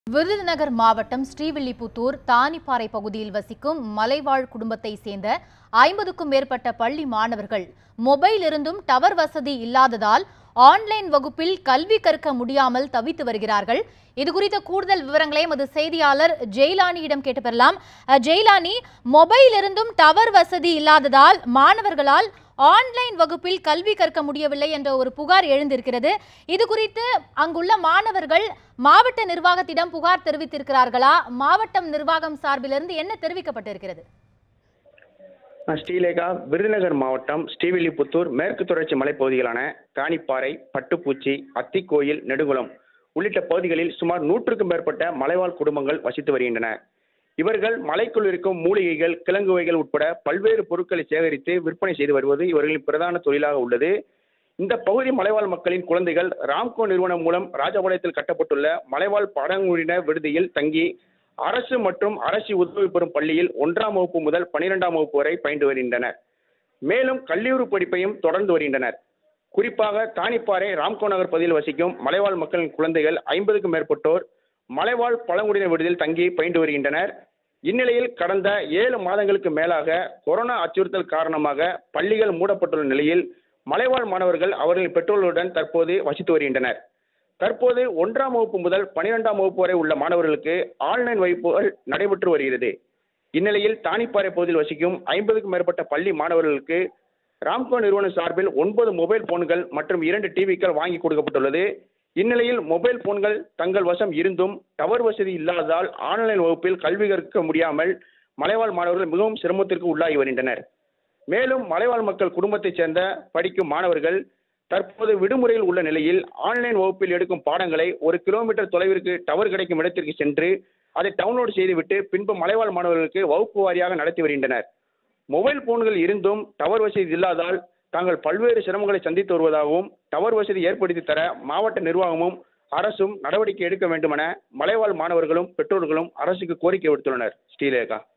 விருதுநகர் மாவட்டம் ஸ்ரீவில்லிபுத்தூர் தானிப்பாறை பகுதியில் வசிக்கும் மலைவாழ் குடும்பத்தை சேர்ந்த ஐம்பதுக்கும் மேற்பட்ட பள்ளி மாணவர்கள் மொபைல் இருந்தும் டவர் வசதி இல்லாததால் ஆன்லைன் வகுப்பில் கல்வி கற்க முடியாமல் தவித்து வருகிறார்கள் இது குறித்த கூடுதல் விவரங்களை எமது செய்தியாளர் ஜெயிலானியிடம் கேட்டு பெறலாம் அஹ், ஜெயிலானி மொபைல் இருந்தும் டவர் வசதி இல்லாததால் மாணவர்களால் ஆன்லைன் வகுப்பில் கல்வி கற்க முடியவில்லை என்ற ஒரு புகார் எழுந்திருக்கிறது இது குறித்து அங்குள்ள மாணவர்கள் மாவட்ட நிர்வாகத்திடம் புகார் தெரிவித்திருக்கிறார்களா மாவட்டம் நிர்வாகம் சார்பிலிருந்து என்ன தெரிவிக்கப்பட்டிருக்கிறது நான் ஸ்ரீலேகா விருதுநகர் மாவட்டம் ஸ்ரீவில்லிபுத்தூர் மேற்கு தொடர்ச்சி மலைப்பகுதிகளான காணிப்பாறை பட்டுப்பூச்சி அத்திக்கோயில் நெடுங்குளம் உள்ளிட்ட பகுதிகளில் சுமார் நூற்றுக்கும் மேற்பட்ட மலைவாழ் குடும்பங்கள் வசித்து வருகின்றன இவர்கள் மலைக்குள் இருக்கும் மூலிகைகள் கிழங்கு வகைகள் உட்பட பல்வேறு பொருட்களை சேகரித்து விற்பனை செய்து வருவது இவர்களின் பிரதான தொழிலாக உள்ளது இந்த பகுதி மலைவாழ் மக்களின் குழந்தைகள் ராம்கோ நிறுவனம் மூலம் ராஜபாளையத்தில் கட்டப்பட்டுள்ள மலைவாழ் பழங்குடியினர் விடுதியில் தங்கி அரசு மற்றும் அரசு உதவி பெறும் பள்ளியில் ஒன்றாம் வகுப்பு முதல் பனிரெண்டாம் வகுப்பு வரை பயின்று வருகின்றனர் மேலும் கல்லூரி படிப்பையும் தொடர்ந்து வருகின்றனர் குறிப்பாக தானிப்பாறை ராம்கோ நகர் பகுதியில் வசிக்கும் மலைவாழ் மக்களின் குழந்தைகள் ஐம்பதுக்கும் மேற்பட்டோர் மலைவாழ் பழங்குடியினர் விடுதியில் தங்கி பயின்று வருகின்றனர் இந்நிலையில் கடந்த ஏழு மாதங்களுக்கு மேலாக கொரோனா அச்சுறுத்தல் காரணமாக பள்ளிகள் மூடப்பட்டுள்ள நிலையில் மலைவாழ் மாணவர்கள் அவர்களின் பெற்றோர்களுடன் தற்போது வசித்து வருகின்றனர் தற்போது ஒன்றாம் வகுப்பு முதல் பனிரெண்டாம் வகுப்பு வரை உள்ள மாணவர்களுக்கு ஆன்லைன் வகுப்புகள் நடைபெற்று வருகிறது இந்நிலையில் தானிப்பாறை பகுதியில் வசிக்கும் ஐம்பதுக்கும் மேற்பட்ட பள்ளி மாணவர்களுக்கு ராம்கோ நிறுவனம் சார்பில் ஒன்பது மொபைல் போன்கள் மற்றும் இரண்டு டிவிக்கள் வாங்கி கொடுக்கப்பட்டுள்ளது இந்நிலையில் மொபைல் போன்கள் தங்கள் வசம் இருந்தும் டவர் வசதி இல்லாததால் ஆன்லைன் வகுப்பில் கல்வி கற்க முடியாமல் மலைவாழ் மாணவர்கள் மிகவும் சிரமத்திற்கு உள்ளாகி வருகின்றனர் மேலும் மலைவாழ் மக்கள் குடும்பத்தைச் சேர்ந்த படிக்கும் மாணவர்கள் தற்போது விடுமுறையில் உள்ள நிலையில் ஆன்லைன் வகுப்பில் எடுக்கும் பாடங்களை ஒரு கிலோமீட்டர் தொலைவிற்கு டவர் கிடைக்கும் இடத்திற்கு சென்று அதை டவுன்லோட் செய்துவிட்டு பின்பு மலைவாழ் மாணவர்களுக்கு வகுப்பு வாரியாக நடத்தி வருகின்றனர் மொபைல் போன்கள் இருந்தும் டவர் வசதி இல்லாதால் தாங்கள் பல்வேறு சிரமங்களை சந்தித்து வருவதாகவும் டவர் வசதி ஏற்படுத்தி தர மாவட்ட நிர்வாகமும் அரசும் நடவடிக்கை எடுக்க வேண்டுமென மலைவாழ் மாணவர்களும் பெற்றோர்களும் அரசுக்கு கோரிக்கை விடுத்துள்ளனர் ஸ்ரீலேகா